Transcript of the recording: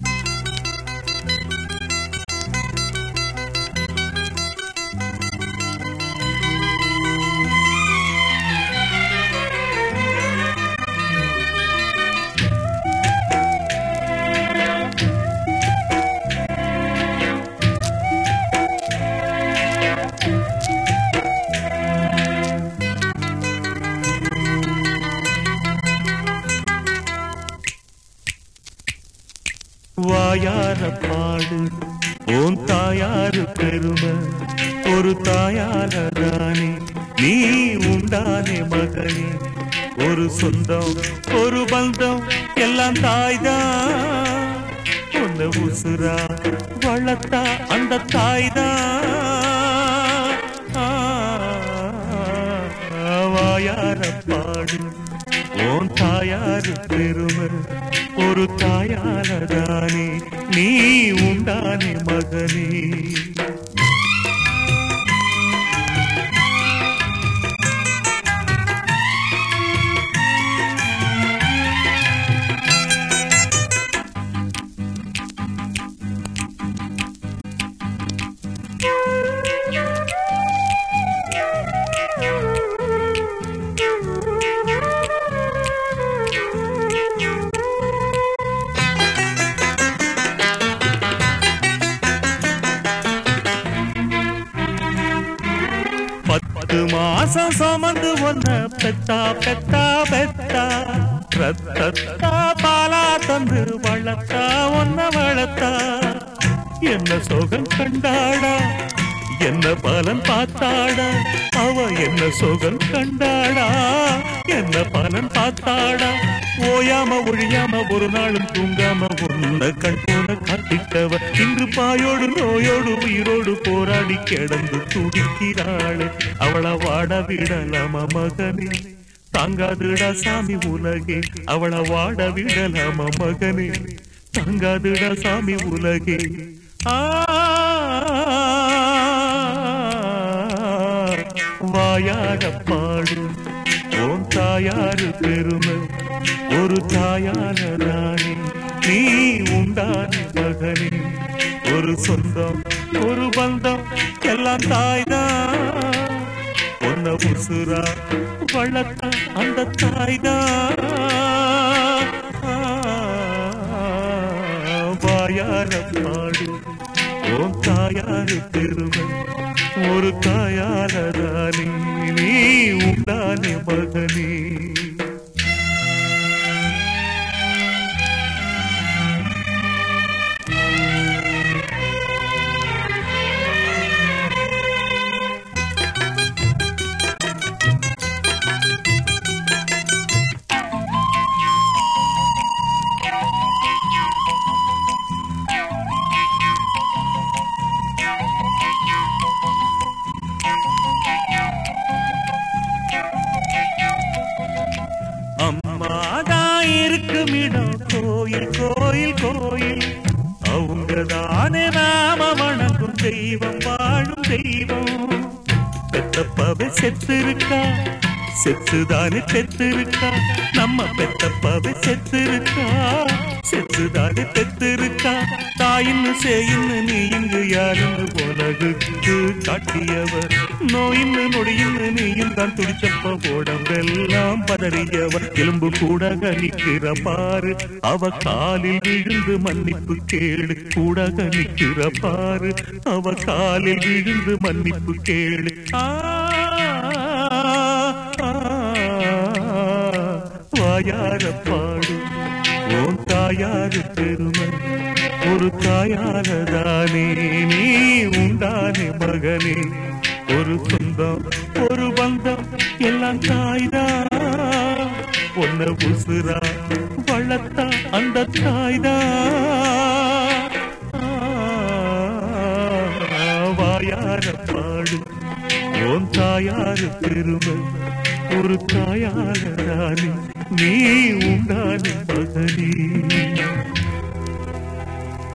வாயார பாடு ஓன் தாயாரு பெருமை ஒரு தாயார ராணி நீ உண்டானே மகனே ஒரு சொந்தம் ஒரு பந்தம் எல்லாம் தாய்தான் உன்னை உசுரா வளர்த்தா அந்த தாய்தான் ஆ, வாயார பாடு ஓன் தாயாரு பெருமை ஒரு தாயாரதானே நீ உண்டானே மகனே பத்து மாசம் சுமந்து ஒன்ன பெத்தா பெத்தா பெத்தா ரத்தத்தா பாலா தந்து வளர்த்தா ஒன்ன வளர்த்தா என்ன சோகம் கண்டாடா என்ன பலன் பார்த்தாடா அவ என்ன சோகம் கண்டாடா என்ன பலன் பார்த்தாடா ஓயாம ஒழியாம ஒரு நாளும் தூங்காம உன்ன கண் போன காத்திட்டவ இன்று பாயோடு நோயோடு உயிரோடு போராடி கிடந்து துடிக்கிறாளே அவளை வாட விடலாமா மகனே தாங்காதுடா சாமி உலகே அவளை வாட விடலாமா மகனே தாங்காதுடா சாமி உலகே ஆ வாயாட பாடு ஓம் தாயாரு பெருமை ஒரு தாயான ராணி நீ உண்டான மகனே ஒரு சொந்தம் ஒரு பந்தம் எல்லாம் தாய்தான் உன்ன உசுரா வளர்த்த அந்த தாய்தான் வாயார பாடு ஓம் தாயாரு பெருமை ஒரு தாயாரதானே நீ உண்டானே மகனே அம்மாதான் இருக்கும் இடம் கோயில் கோயில் கோயில் அவங்க தானே நாம வணங்கும் தெய்வம் வாழும் தெய்வம் பெத்தப்பாவை செத்திருக்கா செத்துதானே பெத்திருக்கா நம்ம பெத்தப்பாவை செத்திருக்கா செத்துதானே பெத்திருக்கா தாயின்னு சேயின்னு நீ இங்கு யாருன்னு உலகுக்கு காட்டியவர் நோயின்னு நொடியின்னு நீயும் தான் துடிச்சப்ப உடம்பெல்லாம் பதறியவர் எலும்பு கூட நிக்கிற பாரு அவ காலில் விழுந்து மன்னிப்பு கேளு கூட நிக்கிற பாரு அவ காலில் விழுந்து மன்னிப்பு கேளு ஆ, ஆ, வாயார பாடு ஓன் தாயாரு பெருமை ஒரு தாயாரதானே நீ உண்டானே மகனே ஒரு சொந்தம் ஒரு பந்தம் எல்லாம் தாய்தான் ஒன்ன உசுரா வளர்த்தா அந்த தாய்தான் வாயார பாடு ஓன் தாயாரு பெருமை ஒரு தாயாரதானே நீ உண்டான மகனே